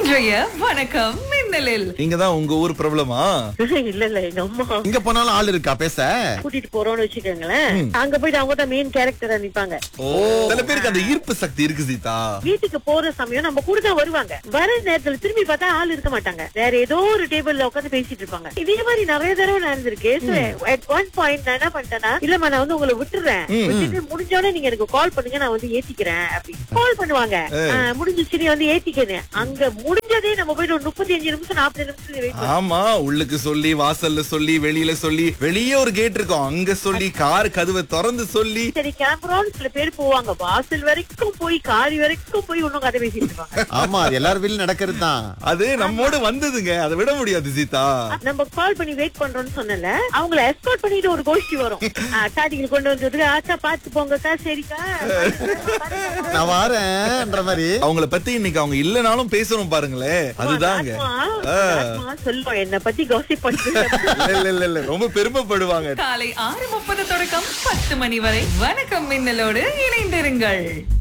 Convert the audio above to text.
இன்றைய வணக்கம் மின்னலில் நீங்க தான் உங்க ஊர் பிரபலமா இல்ல இல்ல எங்க அம்மா இங்க போனாலும் ஆள் இருக்கா பேச கூட்டிட்டு போறோம்னு வச்சுக்கோங்களேன் அங்க போயிட்டு அவங்க தான் மெயின் கேரக்டரா நிப்பாங்க ஓ சில பேருக்கு அந்த ஈர்ப்பு சக்தி இருக்கு சீதா வீட்டுக்கு போற சமயம் நம்ம கூட தான் வருவாங்க வர நேரத்துல திரும்பி பார்த்தா ஆள் இருக்க மாட்டாங்க வேற ஏதோ ஒரு டேபிள்ல உட்காந்து பேசிட்டு இருப்பாங்க இதே மாதிரி நிறைய தடவை நடந்திருக்கு அட் ஒன் பாயிண்ட் நான் என்ன பண்ணிட்டேன்னா இல்லம்மா நான் வந்து உங்களை விட்டுறேன் விட்டுட்டு முடிஞ்சோடனே நீங்க எனக்கு கால் பண்ணுங்க நான் வந்து ஏத்திக்கிறேன் அப்படின்னு கால் பண்ணுவாங்க ஆஹ், முடிஞ்சிச்சு நீ வந்து ஏத்திக்கிறேன் அங்க முடிஞ்சதே நம்ம போயிட்டு ஒரு முப்பத்தி அஞ்சு நிமிஷம் நாற்பது நிமிஷம் வெயிட் ஆமா உள்ளுக்கு சொல்லி வாசல்ல சொல்லி வெளியில சொல்லி வெளியே ஒரு கேட் இருக்கும் அங்க சொல்லி கார் கதவை திறந்து சொல்லி சரி கேமரான்னு சில பேர் போவாங்க வாசல் வரைக்கும் போய் காரி வரைக்கும் போய் இன்னும் கதை பேசிட்டு இருப்பாங்க ஆமா அது எல்லார் வீட்லயும் நடக்கிறது தான் அது நம்மோட வந்ததுங்க அதை விட முடியாது சீதா நம்ம கால் பண்ணி வெயிட் பண்றோம்னு சொன்னல அவங்கள எஸ்கார்ட் பண்ணிட்டு ஒரு கோஷ்டி வரும் ஸ்டார்டிங்ல கொண்டு வந்ததுக்கு ஆச்சா பாத்து போங்கக்கா சரிக்கா நான் வாரேன்ற மாதிரி அவங்கள பத்தி இன்னைக்கு அவங்க இல்லனாலும் பேசணும் பாருங்களேன் அதுதாங்க ஆத்மா சொல்லுவோம் என்ன பத்தி காசிப் பண்ணி இல்ல இல்ல இல்ல இல்ல ரொம்ப பெருமைப்படுவாங்க காலை ஆறு முப்பது தொடக்கம் பத்து மணி வரை வணக்கம் மின்னலோடு இணைந்திருங்கள்